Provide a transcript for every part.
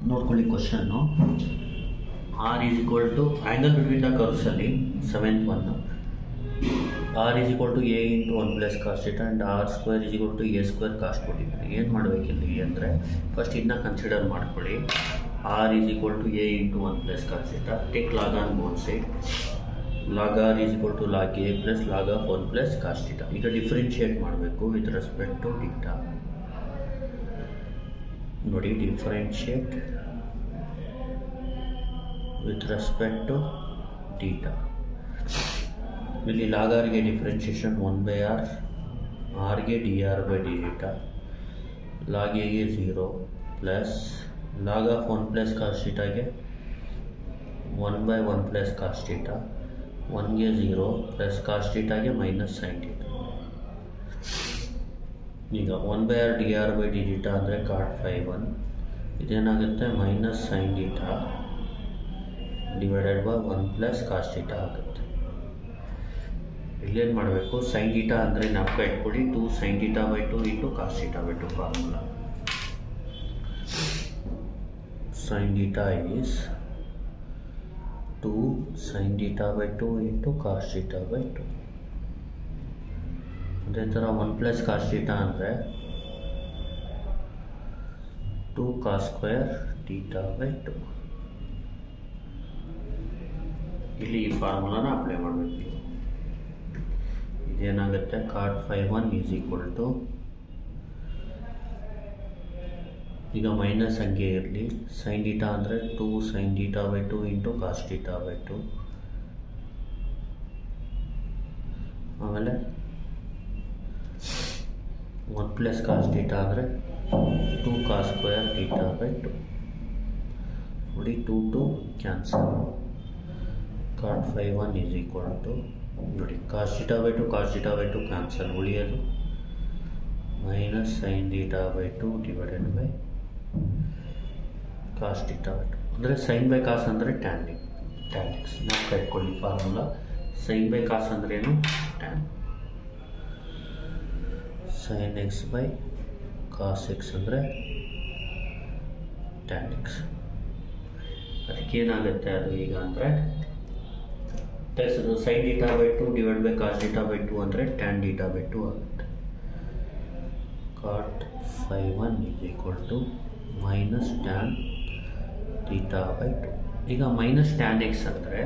ನೋಡ್ಕೊಳ್ಳಿ question r is equal to angle between the ಕರ್ವ್ಸಲ್ಲಿ seventh one r is equal to a into one plus cos theta and r square is equal to a square cos ಕೊಟ್ಟಿದ್ದಾರೆ ಏನು ಮಾಡಬೇಕಿಲ್ಲಿ ಅಂದರೆ first ಇದನ್ನ consider ಮಾಡ್ಕೊಳ್ಳಿ r is equal to a into one plus cos theta take log on both side log r is equal to log a plus log of one plus cos theta ಈಗ differentiate ಮಾಡಬೇಕು with respect to theta ನೋಡಿ differentiate with respect to theta ಇಲ್ಲಿ ಲಾಗಾರ್ಗೆ differentiation one by r ಆರ್ಗೆ d r by d theta log ಎಗೆ zero plus log of one plus ಕಾಸ್ಟಿಟಾಗೆ one by one plus cos theta ಒನ್ಗೆ zero plus ಕಾಸ್ಟಿಟಾಗೆ minus sine theta ಈಗ one by r d r by d theta ಅಂದರೆ cot phi one ಇದೇನಾಗುತ್ತೆ minus sine theta divided by one plus cos theta ಆಗುತ್ತೆ ಇಲ್ಲೇನು ಮಾಡಬೇಕು sign theta ಅಂದರೆ ನಾಲ್ಕು ಇಟ್ಕೊಳ್ಳಿ two sine theta by two into cos theta by two formula sine theta is two sine theta by two into cos theta by two ಅದೇ ಥರ one plus cos theta ಅಂದರೆ two cos square theta by two ಇಲ್ಲಿ ಈ ಫಾರ್ಮುಲಾನ apply ಮಾಡಬೇಕು ಇದೇನಾಗುತ್ತೆ cot phi one is equal to ಈಗ minus ಹಂಗೆ ಇರಲಿ ಸೈನ್ ಡೀಟಾ ಅಂದರೆ two sine theta by two into cos theta by to ಆಮೇಲೆ ಒನ್ ಪ್ಲಸ್ ಕಾಸ್ ಡೀಟಾ ಅಂದರೆ two cos square theta by two ನೋಡಿ two two cancel cot phi one is equal to ನೋಡಿ cos theta by two cos theta by two cancel ಉಳಿಯೋದು minus sine theta by two divided by cos theta by two ಅಂದರೆ sine by cos ಅಂದರೆ ಟ್ಯಾನಿಕ್ ಟ್ಯಾನಿಕ್ಸ್ ನಾವು ಕಟ್ಕೊಳ್ಳಿ formula sine by cos ಅಂದ್ರೇನು tan sine x by cos x ಅಂದರೆ tan x ಅದಕ್ಕೇನಾಗುತ್ತೆ ಅದು ಈಗ ಅಂದರೆ plus sine theta by two divide by cos theta by two ಅಂದರೆ ಟ್ಯಾನ್ ಡೀಟಾ ಬೈ ಟು ಆಗುತ್ತೆ cot phi one is equal to minus tan theta by two ಈಗ minus tan x ಅಂದರೆ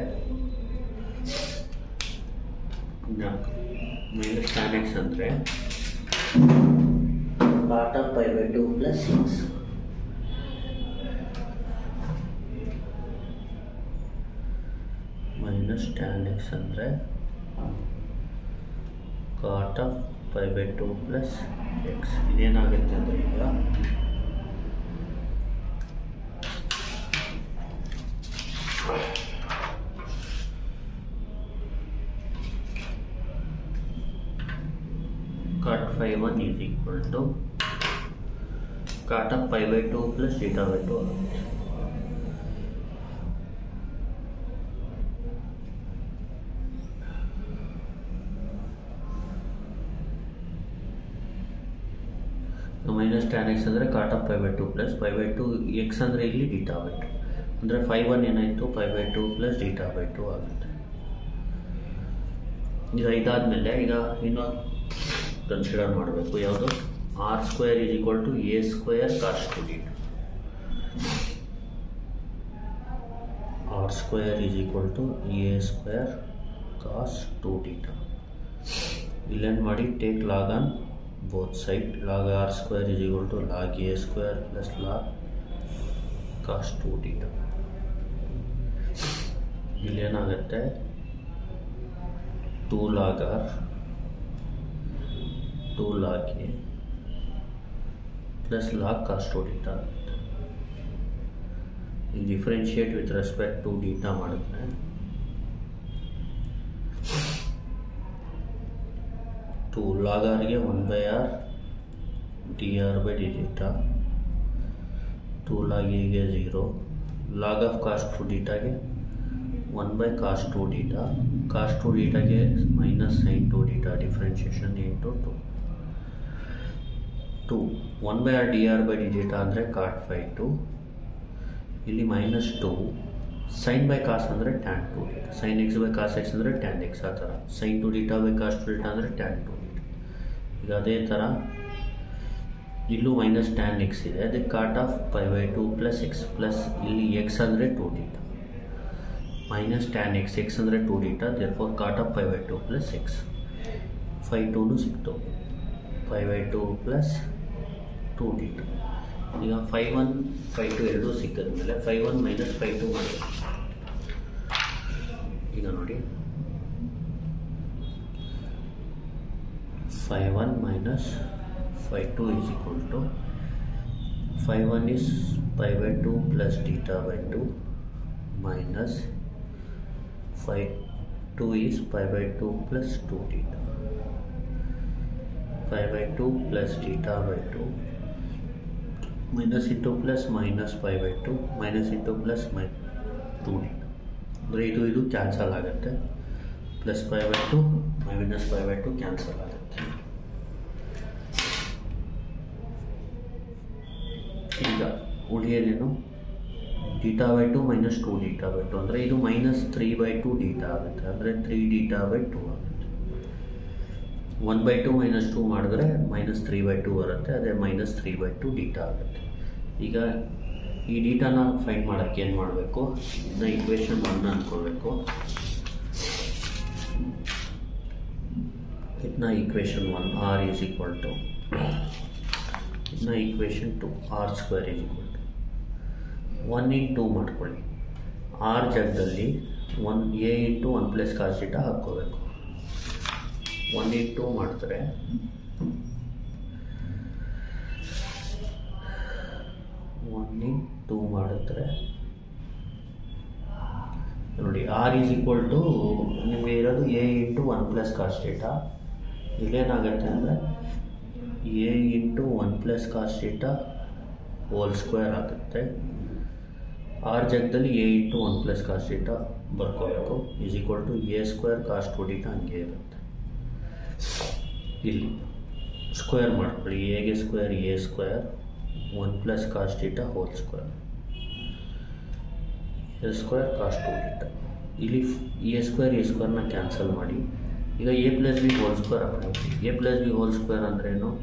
minus tan x ಅಂದರೆ part of pi by 2 plus 6 minus tan x ಅಂದರೆ cot of pi by 2 plus x ಇದೇನಾಗುತ್ತೆ ಅಂದರೆ ಈಗ cot phi 1 is equal to cot of pi by 2 plus theta by 2 ಆಗುತ್ತೆ minus tan x ಅಂದರೆ cot of phi by two plus phi by two x ಅಂದರೆ ಇಲ್ಲಿ theta by two ಅಂದರೆ phi one ಏನಾಯಿತು phi by two plus theta by two ಆಗುತ್ತೆ ಈಗ ಇದಾದಮೇಲೆ ಈಗ ಇನ್ನೊಂದು ಕನ್ಸಿಡರ್ ಮಾಡಬೇಕು ಯಾವುದು r square is equal to a square cos two theta r square is equal to a square cos two theta ಇಲ್ಲೇನು ಮಾಡಿ take log on both side log r square is equal to log a square plus log cos two theta ಇಲ್ಲೇನಾಗುತ್ತೆ two log r two log a plus log cos two theta ಆಗುತ್ತೆ ಈ differentiate with respect to theta ಮಾಡಿದ್ರೆ two log ಆರ್ಗೆ one by r d r by d theta two log ಎಗೆ zero log of cos two ಡೀಟಾಗೆ one by cos two theta cos two ಡೀಟಾಗೆ minus sine two theta differentiation into two two one by r d r by d theta ಅಂದರೆ cot phi two ಇಲ್ಲಿ minus two sine by cos ಅಂದರೆ tan two sine x by cos x ಅಂದರೆ tan x ಆ ಥರ sine two theta by cos two theta ಅಂದರೆ tan two ಈಗ ಅದೇ ಥರ ಇಲ್ಲೂ ಮೈನಸ್ ಟ್ಯಾನ್ ಎಕ್ಸ್ ಇದೆ ಅದಕ್ಕೆ cot of pi by two plus x plus ಇಲ್ಲಿ ಎಕ್ಸ್ ಅಂದರೆ two theta minus tan x x ಅಂದರೆ two theta therefore cot of pi by two plus x phi ಟೂನು ಸಿಕ್ತು phi by two plus two theta ಈಗ phi one phi two ಎರಡೂ ಸಿಕ್ಕಿದ್ಮೇಲೆ phi one minus phi two ಮಾಡಿ ಈಗ ನೋಡಿ phi one minus phi two is equal to phi one is pi by two plus theta by two minus phi two is pi by two plus two theta pi by two plus theta by two minus into plus minus phi by two minus into plus ಮೈ two d ಅಂದರೆ ಇದು ಇದು cancel ಆಗುತ್ತೆ plus phi by two minus phi by two cancel ಆಗುತ್ತೆ ಈಗ ಉಳಿಯೋದೇನು theta by two minus two theta by two ಅಂದರೆ ಇದು minus three by two theta ಆಗುತ್ತೆ ಅಂದರೆ ತ್ರೀ ಡೀಟಾ ಬೈ ಟು ಆಗುತ್ತೆ one by two minus two ಮಾಡಿದ್ರೆ minus three by two ಬರುತ್ತೆ ಅದೇ minus three by two theta ಆಗುತ್ತೆ ಈಗ ಈ ಡೀಟಾನ ಫೈಂಡ್ ಮಾಡೋಕ್ಕೆ ಏನು ಮಾಡಬೇಕು ಇದನ್ನ ಇಕ್ವೇಷನ್ ಒನ್ ಅಂದ್ಕೊಳ್ಬೇಕು ಇದನ್ನ equation one r is equal to ಇದನ್ನ equation two r square is equal to one in two ಮಾಡ್ಕೊಳ್ಳಿ ಆರ್ ಜಾಗದಲ್ಲಿ one a into one plus cos theta ಹಾಕ್ಕೋಬೇಕು ಒನ್ ಇನ್ ಟೂ ಮಾಡಿದ್ರೆ ಒನ್ ಇನ್ ಟೂ ಮಾಡಿದ್ರೆ ನೋಡಿ r is equal to ನಿಮಗೆ ಇರೋದು a into one plus cos theta ಇಲ್ಲೇನಾಗುತ್ತೆ ಅಂದರೆ a into one plus cos theta whole square ಆಗುತ್ತೆ r ಜಾಗದಲ್ಲಿ a into one plus cos theta ಬರ್ಕೋಬೇಕು is equal to a square cos two theta ಹಂಗೆ ಇರುತ್ತೆ ಇಲ್ಲಿ ಸ್ಕ್ವೇರ್ ಮಾಡ್ಕೊಳ್ಳಿ ಎಗೆ square a square one plus cos theta whole square a square cos two theta ಇಲ್ಲಿ a square a ಸ್ಕ್ವೇರ್ನ cancel ಮಾಡಿ ಈಗ a plus b whole square ಹಾಕಿ a plus b whole square ಅಂದ್ರೇನು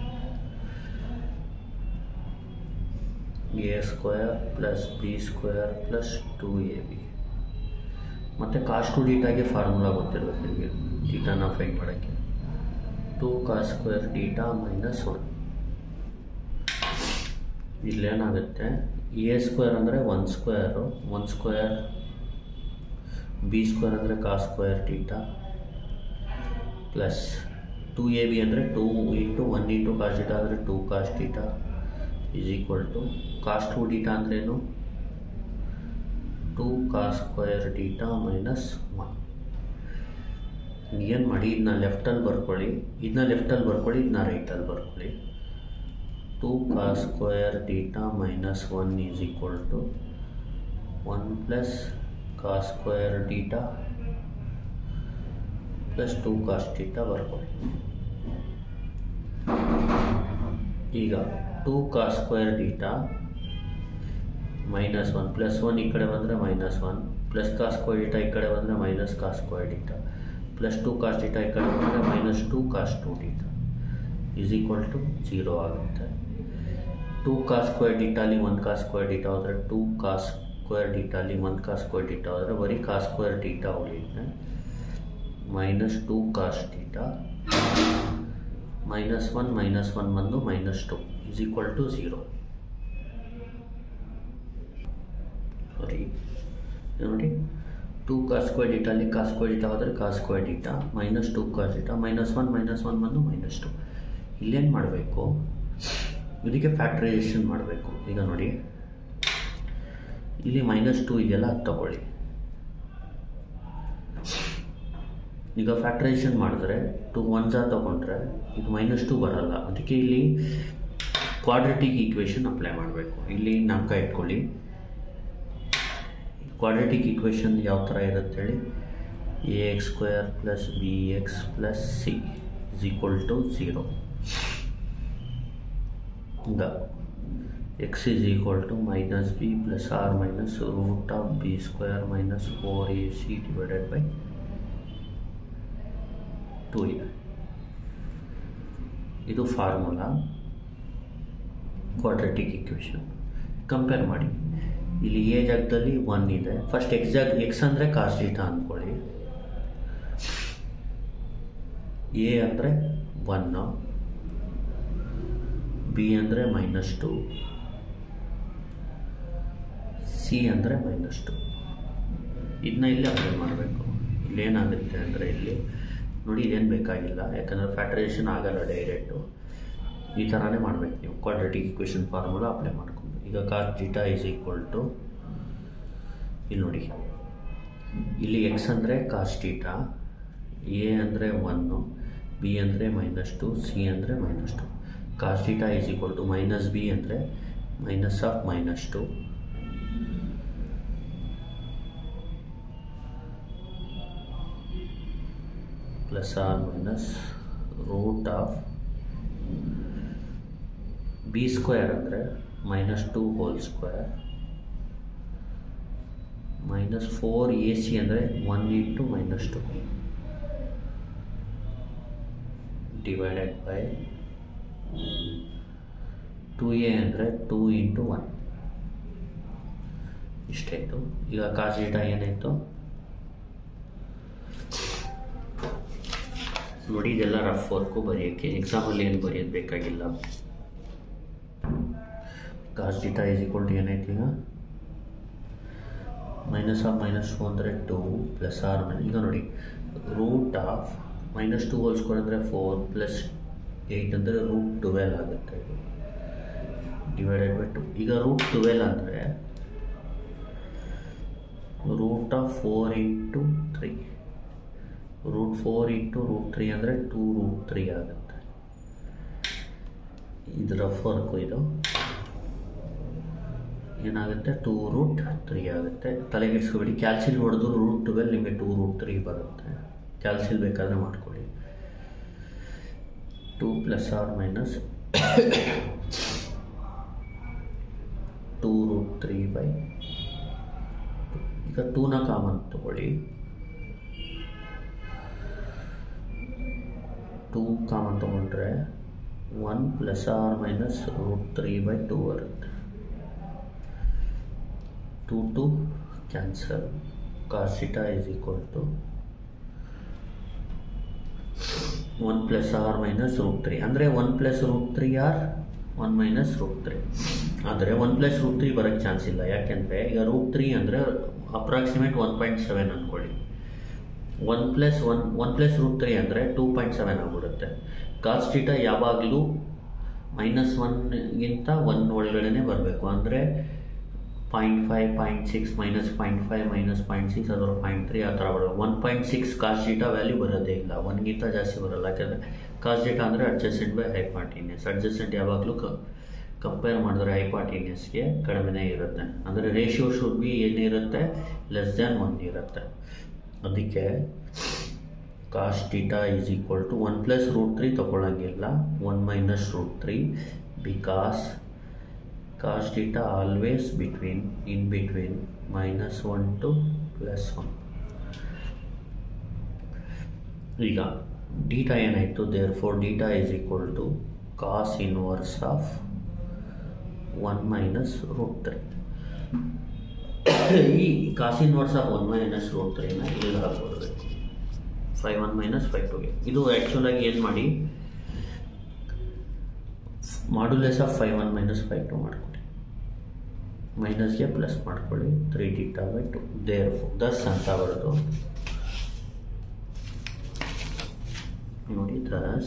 a square plus b square plus two a b ಮತ್ತು cos two ಡೀಟಾಗೆ formula ಗೊತ್ತಿರಬೇಕು ನಿಮಗೆ ಡೀಟಾನ ಫೈಂಡ್ ಮಾಡೋಕ್ಕೆ to cos square theta minus one ಇಲ್ಲೇನಾಗುತ್ತೆ ಎ ಸ್ಕ್ವೇರ್ ಅಂದರೆ one square one square b square ಅಂದರೆ cos square theta plus two a b ಅಂದರೆ two into one into cos theta ಅಂದರೆ two cos theta is equal to cos two theta ಅಂದ್ರೇನು two cos square theta minus one ಏನು ಮಾಡಿ ಇದನ್ನ ಲೆಫ್ಟಲ್ಲಿ ಬರ್ಕೊಳ್ಳಿ ಇದನ್ನ ಲೆಫ್ಟಲ್ಲಿ ಬರ್ಕೊಳ್ಳಿ ಇದನ್ನ ರೈಟಲ್ಲಿ ಬರ್ಕೊಳ್ಳಿ two cos square theta minus one is equal to one plus cos square theta plus two cos theta ಬರ್ಕೊಳ್ಳಿ ಈಗ two cos square theta minus one plus one ಈ ಕಡೆ ಬಂದರೆ minus one plus cos square theta ಈ ಕಡೆ ಬಂದರೆ minus cos square theta plus two cos theta ಈ ಕಡೆ ಬಂದರೆ minus two cos two theta is equal to zero ಆಗುತ್ತೆ ಟೂ ಕಾಸ್ ಸ್ಕ್ವೇರ್ ಡೀಟಾಲಿ ಒಂದು ಕಾಸ್ ಸ್ಕ್ವೇರ್ ಡೀಟಾ ಹೋದರೆ ಟೂ ಕಾಸ್ ಸ್ಕ್ವೇರ್ ಡೀಟಾಲಿ ಒಂದು ಕಾಸ್ ಸ್ಕ್ವೇರ್ ಡೀಟಾ ಹೋದರೆ ಬರೀ ಕಾಸ್ ಸ್ಕ್ವೇರ್ ಡೀಟಾ ಉಳಿಯುತ್ತೆ minus two cos theta minus one minus one ಬಂದು minus two is equal to zero sorry ನೋಡಿ ಟೂ ಕಾಸ್ ಸ್ಕ್ವೇರ್ ಡೀಟಾಲಿ ಕಾಸ್ ಸ್ಕ್ವೇರ್ ಡೀಟಾ ಹೋದರೆ cos square theta minus two cos theta minus one minus one ಬಂದು minus two ಇಲ್ಲೇನು ಮಾಡಬೇಕು ಇದಕ್ಕೆ factorisation ಮಾಡಬೇಕು ಈಗ ನೋಡಿ ಇಲ್ಲಿ ಮೈನಸ್ ಟು ಇದೆಯಲ್ಲ ಅದು ತಗೊಳ್ಳಿ ಈಗ ಫ್ಯಾಕ್ಟ್ರೈಸೇಷನ್ ಮಾಡಿದ್ರೆ ಟು ಒನ್ಸಾ ತಗೊಂಡ್ರೆ ಇದು ಮೈನಸ್ ಟು ಬರಲ್ಲ ಅದಕ್ಕೆ ಇಲ್ಲಿ ಕ್ವಾಡ್ರೆಟಿಕ್ ಈಕ್ವೇಷನ್ ಅಪ್ಲೈ ಮಾಡಬೇಕು ಇಲ್ಲಿ ನಾಮಕ ಇಟ್ಕೊಳ್ಳಿ ಕ್ವಾಡ್ರೆಟಿಕ್ ಈಕ್ವೇಷನ್ ಯಾವ ಥರ ಇರುತ್ತೆ ಹೇಳಿ a x square plus b x plus c is equal to zero ಈಗ x is equal to minus b plus or minus root of b square minus four a c divided by two ಇದೆ ಇದು formula quadratic equation compare ಮಾಡಿ ಇಲ್ಲಿ A ಜಾಗದಲ್ಲಿ one ಇದೆ first exact X ಅಂದರೆ ಕಾಸ್ಟೀಟ ಅಂದ್ಕೊಳ್ಳಿ a ಅಂದರೆ ಒನ್ನು ಬಿ ಅಂದರೆ ಮೈನಸ್ ಟು ಸಿ ಅಂದರೆ ಮೈನಸ್ ಟು ಇದನ್ನ ಇಲ್ಲಿ ಅಪ್ಲೈ ಮಾಡಬೇಕು ಇಲ್ಲೇನಾಗುತ್ತೆ ಅಂದರೆ ಇಲ್ಲಿ ನೋಡಿ ಇದೇನು ಬೇಕಾಗಿಲ್ಲ ಯಾಕಂದರೆ ಫ್ಯಾಕ್ಟ್ರೈಸೇಷನ್ ಆಗಲ್ಲ ಡೈರೆಕ್ಟು ಈ ಥರನೇ ಮಾಡಬೇಕು ನೀವು ಕ್ವಾಡ್ರೆಟಿಕ್ ಇಕ್ವೇಷನ್ ಫಾರ್ಮುಲಾ ಅಪ್ಲೈ ಮಾಡ್ಕೊಂಡು ಈಗ cos theta is equal to ಇಲ್ಲಿ ನೋಡಿ ಇಲ್ಲಿ ಎಕ್ಸ್ ಅಂದರೆ ಕಾಸ್ ಟೀಟಾ ಎ ಅಂದರೆ ಒನ್ನು ಬಿ ಅಂದರೆ ಮೈನಸ್ ಟು ಸಿ ಅಂದರೆ minus two cos theta is equal to minus b ಅಂದರೆ minus of minus two plus or minus root of b square ಅಂದರೆ minus two whole square minus four a c ಅಂದರೆ one into minus two divided by two a ಅಂದರೆ two into one ಇಷ್ಟಾಯಿತು ಈಗ cos theta ಏನಾಯಿತು ನೋಡಿ ಇದೆಲ್ಲ rough work ಬರೆಯೋಕ್ಕೆ ಎಕ್ಸಾಮಲ್ಲಿ ಏನು ಬರೆಯೋದು ಬೇಕಾಗಿಲ್ಲ cos theta is equal to ಏನಾಯ್ತು ಈಗ ಮೈನಸ್ ಆಫ್ ಮೈನಸ್ ಟು ಅಂದರೆ ಟು ಪ್ಲಸ್ ಆರ್ ಮೈನಸ್ ಈಗ ನೋಡಿ root of minus two whole square ಅಂದರೆ ಫೋರ್ ಪ್ಲಸ್ ಏಯ್ಟ್ ಅಂದರೆ ರೂಟ್ ಟ್ವೆಲ್ ಆಗುತ್ತೆ ಡಿವೈಡೆಡ್ ಬೈ ಟು ಈಗ ರೂಟ್ ಟ್ವೆಲ್ ಅಂದರೆ root of four into three root four into root three ಅಂದರೆ two root three ಆಗುತ್ತೆ ಇದು ರಫ್ ವರ್ಕು ಇದು ಏನಾಗುತ್ತೆ ಟೂ ರೂಟ್ ತ್ರೀ ಆಗುತ್ತೆ ತಲೆಗೆಡ್ಸ್ಕೊಬೇಡಿ ಕ್ಯಾಲ್ಸಿಲ್ ಹೊಡೆದು ರೂಟ್ ಟ್ವೆಲ್ ನಿಮಗೆ ಟೂ ರೂಟ್ ತ್ರೀ ಬರುತ್ತೆ ಕ್ಯಾಲ್ಸಿಲ್ ಬೇಕಾದರೆ ಮಾಡ್ಕೊಳ್ಳಿ two plus or minus two root three by ಈಗ ಟೂನ ಕಾಮನ್ ತಗೊಳ್ಳಿ ಟೂ ಕಾಮನ್ ತೊಗೊಂಡ್ರೆ one plus or minus root three by two ಬರುತ್ತೆ two two cancel cos theta is equal to one plus or minus root three ಅಂದರೆ one plus root three or one minus root three ಆದರೆ one plus root three ಬರೋಕ್ಕೆ chance ಇಲ್ಲ ಯಾಕೆಂದರೆ ಈಗ root three ಅಂದರೆ approximate one point seven ಅಂದ್ಕೊಳ್ಳಿ one plus one one plus root three ಅಂದರೆ two point seven ಆಗಿಬಿಡುತ್ತೆ ಕಾಸ್ ಟೀಟಾ ಯಾವಾಗಲೂ ಮೈನಸ್ ಒನ್ಗಿಂತ ಒನ್ ಒಳಗಡೆನೆ ಬರಬೇಕು ಅಂದರೆ point five point six minus point five minus point six ಅಥವಾ ಪಾಯಿಂಟ್ ತ್ರೀ ಆ ಥರ ಬರೋದು one point six cos theta value ಬರೋದೇ ಇಲ್ಲ ಒನ್ಗಿಂತ ಜಾಸ್ತಿ ಬರೋಲ್ಲ ಯಾಕೆಂದರೆ ಕಾಸ್ ಡೀಟಾ ಅಂದರೆ ಅಡ್ಜಸ್ಟೆಂಟ್ ಬೈ ಹೈಪಾರ್ಟಿನಿಯಸ್ ಅಡ್ಜಸ್ಟೆಂಟ್ ಯಾವಾಗಲೂ ಕ ಕಂಪೇರ್ ಮಾಡಿದ್ರೆ ಹೈಪಾರ್ಟಿನಿಯಸ್ಗೆ ಕಡಿಮೆನೇ ಇರುತ್ತೆ ಅಂದರೆ ರೇಷಿಯೋ ಶುಡ್ ಬಿ ಏನಿರುತ್ತೆ ಲೆಸ್ ದ್ಯಾನ್ ಒನ್ ಇರುತ್ತೆ ಅದಕ್ಕೆ cos theta is equal to one plus root three ತೊಗೊಳಂಗಿಲ್ಲ one minus root three because cos theta always between in between minus 1 to plus 1 ಈಗ ಡೀಟಾ ಏನಾಯಿತು therefore theta is equal to cos inverse of one minus root three ಈ cos inverse of one minus root ತ್ರೀನ ಇಲ್ಲಿ ಹಾಕ್ಕೊಡ್ಬೇಕು phi one minus phi ಟುಗೆ ಇದು ಆ್ಯಕ್ಚುಲಾಗಿ ಏನು ಮಾಡಿ modulus of phi one minus phi two ಮಾಡ್ಕೊಳ್ಳಿ ಮೈನಸ್ಗೆ ಪ್ಲಸ್ ಮಾಡ್ಕೊಳ್ಳಿ three theta by two there thus ಅಂತ ಬರೋದು ನೋಡಿ thus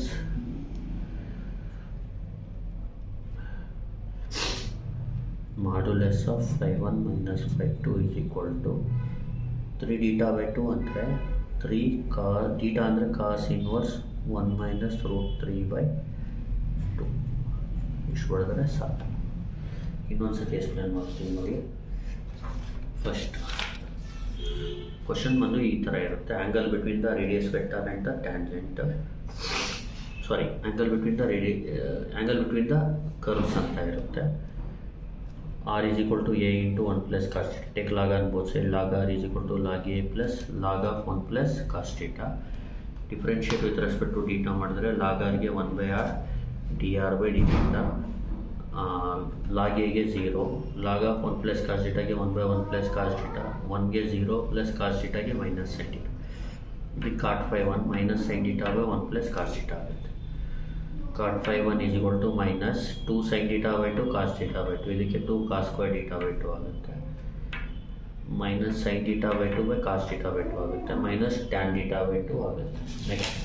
modulus of phi one minus phi two is equal to three theta by two ಅಂದರೆ ತ್ರೀ ಕಾ ಡೀಟಾ ಅಂದರೆ cos inverse one minus root three by two ಇಷ್ಟು ಬರೆದ್ರೆ ಸಾಕು ಇನ್ನೊಂದು ಸತಿ ಎಕ್ಸ್ಪ್ಲೇನ್ ಮಾಡ್ತೀನಿ ನೋಡಿ ಫಸ್ಟ್ ಕ್ವಶನ್ ಬಂದು ಈ ಥರ ಇರುತ್ತೆ angle between the radius vector and the tangent sorry angle between the ರೇಡಿ ಆ್ಯಂಗಲ್ ಬಿಟ್ವೀನ್ ದ ಕರ್ವ್ಸ್ ಅಂತ ಇರುತ್ತೆ r is equal to a into 1 plus cos theta. Take log on both sides. Log r is equal to log a plus log of 1 plus cos theta. Differentiate with respect to theta ಮಾಡಿದ್ರೆ log r ಗೆ 1 by r dr by d theta. Log ಎಗೆ zero log of one plus cos ಡೀಟಾಗೆ one by one plus cos theta ಒನ್ಗೆ zero plus cos ಡೀಟಾಗೆ minus sine theta ಇದು cot phi one minus sine theta by one plus cos theta ಆಗುತ್ತೆ cot phi one is equal to minus two sine theta by two cos theta by two ಇದಕ್ಕೆ two cos square theta by two ಆಗುತ್ತೆ minus sine theta by two by cos theta by two ಆಗುತ್ತೆ minus tan theta by two ಆಗುತ್ತೆ next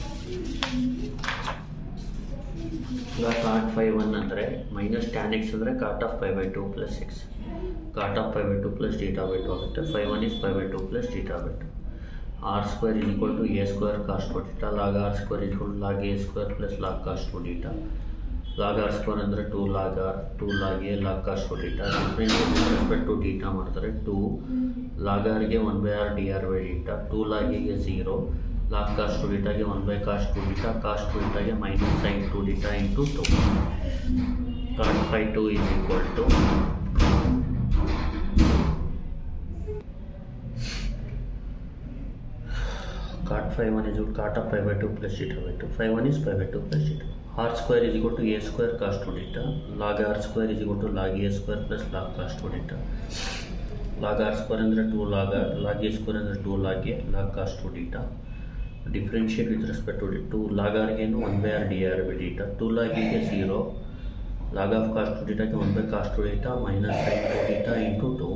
ಈಗ cot phi one ಅಂದರೆ minus tan x ಅಂದರೆ cot of phi by two plus six cot of phi by two plus theta by two ಆಗುತ್ತೆ phi one is phi by two plus theta by two r square is equal to a square cos two theta log r square is equal log a square plus log cos two theta log r square ಅಂದರೆ two log r two log a log cos two theta respect to theta ಮಾಡ್ತಾರೆ two log ಆರ್ಗೆ one by r d r by theta two log ಎಗೆ zero log cos two ಡೀಟಾಗೆ one by cos two theta cos two ಡೀಟಾಗೆ minus sine two theta into two cot phi two is equal to cot phi 1 is equal to cot of pi by 2 plus theta by 2 phi 1 is pi by 2 plus theta r square is equal to a square cos 2 theta log r square is equal to log a square plus log cos 2 theta log r square ಅಂದರೆ 2 log r log a square ಅಂದರೆ 2 log a log cos 2 theta differentiate with respect to 2 log r ಗೆ 1 by r dr by theta 2 log a ಗೆ 0 log of cos 2 theta ಗೆ 1 by cos 2 theta minus sin 2 theta into 2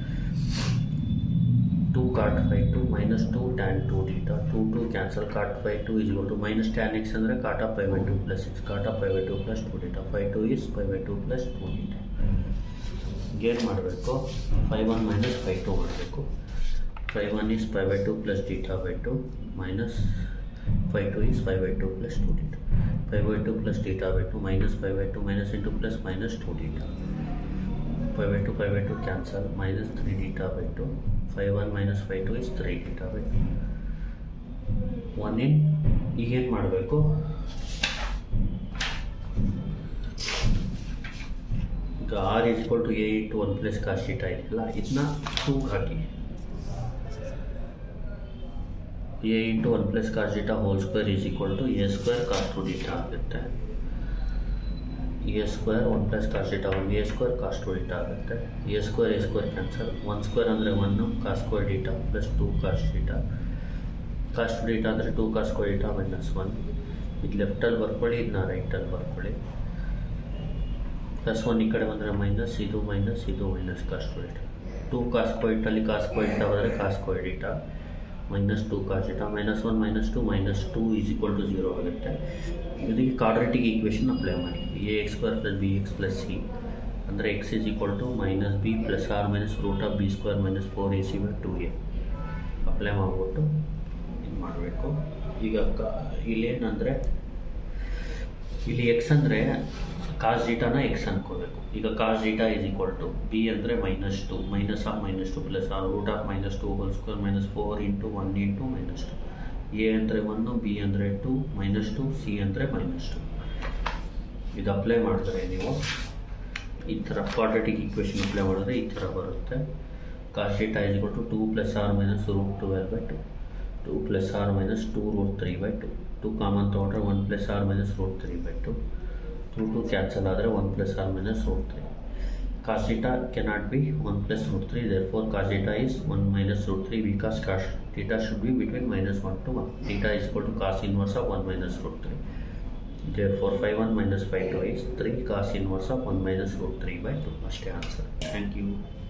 2 cot phi 2 minus 2 tan 2 theta 2 2 cancel cot phi 2 is equal to minus tan x ಅಂದರೆ cot of pi by 2 plus 6 cot of pi by 2 plus 2 theta phi 2 is pi by 2 plus 2 theta ಏನು ಮಾಡಬೇಕು phi one minus phi two ಮಾಡಬೇಕು phi one is phi by two plus theta by two minus phi two is phi by two plus two theta phi by two plus theta by two minus phi by two minus into plus minus two theta phi by two phi by two cancel minus three theta by two phi one minus phi two is three theta by two one ಇನ್ ಈಗೇನು ಮಾಡಬೇಕು ಈಗ r is equal to a into one plus cos theta ಇದೆಯಲ್ಲ ಇದನ್ನ ಟೂಗೆ ಹಾಕಿ a into one plus cos theta whole square is equal to a square cos two theta ಆಗುತ್ತೆ a square one plus cos theta one a square cos two theta ಆಗುತ್ತೆ a square a square cancel one square ಅಂದರೆ one cos square theta plus two cos theta cos two theta ಅಂದರೆ two cos square theta minus one ಇದು ಲೆಫ್ಟಲ್ಲಿ ಬರ್ಕೊಳ್ಳಿ ಇದನ್ನ ರೈಟಲ್ಲಿ ಬರ್ಕೊಳ್ಳಿ plus one ಈ ಕಡೆ ಬಂದರೆ ಮೈನಸ್ ಇದು ಮೈನಸ್ ಇದು minus cos two theta two cos ಕ್ವೈಟಲ್ಲಿ ಕಾಸ್ ಕ್ವೈಟಾ ಬಂದರೆ ಕಾಸ್ ಕ್ವೈಡೀಟಾ minus two cos theta minus one minus two minus two is equal to zero ಆಗುತ್ತೆ ಇದಕ್ಕೆ ಕ್ವಾಡ್ರೆಟಿಕ್ ಈಕ್ವೇಷನ್ ಅಪ್ಲೈ ಮಾಡಿ a x square plus b x plus c ಅಂದರೆ x is equal to minus b plus or minus root of b square minus four a c by two a apply ಮಾಡಿಬಿಟ್ಟು ಇದು ಮಾಡಬೇಕು ಈಗ ಕ ಇಲ್ಲೇನಂದರೆ ಇಲ್ಲಿ x ಅಂದರೆ ಕಾಸ್ ಡೀಟಾನ x ಅನ್ಕೋಬೇಕು ಈಗ cos theta is equal to b ಅಂದರೆ minus two minus of minus two plus or root of minus two whole square minus four into one into minus two a ಅಂದರೆ ಒನ್ನು ಬಿ ಅಂದರೆ two minus two c ಅಂದರೆ minus two ಇದು apply ಮಾಡಿದ್ರೆ ನೀವು ಈ ಥರ quadratic equation apply ಮಾಡಿದ್ರೆ ಈ ಥರ ಬರುತ್ತೆ cos theta is equal to two plus or minus root twelve by two two plus or minus two root three by two two common ತೊಗೊಂಡ್ರೆ one plus or minus root three by two two two cancel ಆದರೆ one plus or minus root three cos theta cannot be one plus root three therefore cos theta is one minus root three because cos theta should be between minus one two one theta is equal to cos inverse of one minus root three therefore phi one minus phi two is three cos inverse of one minus root three by two ಅಷ್ಟೇ answer thank you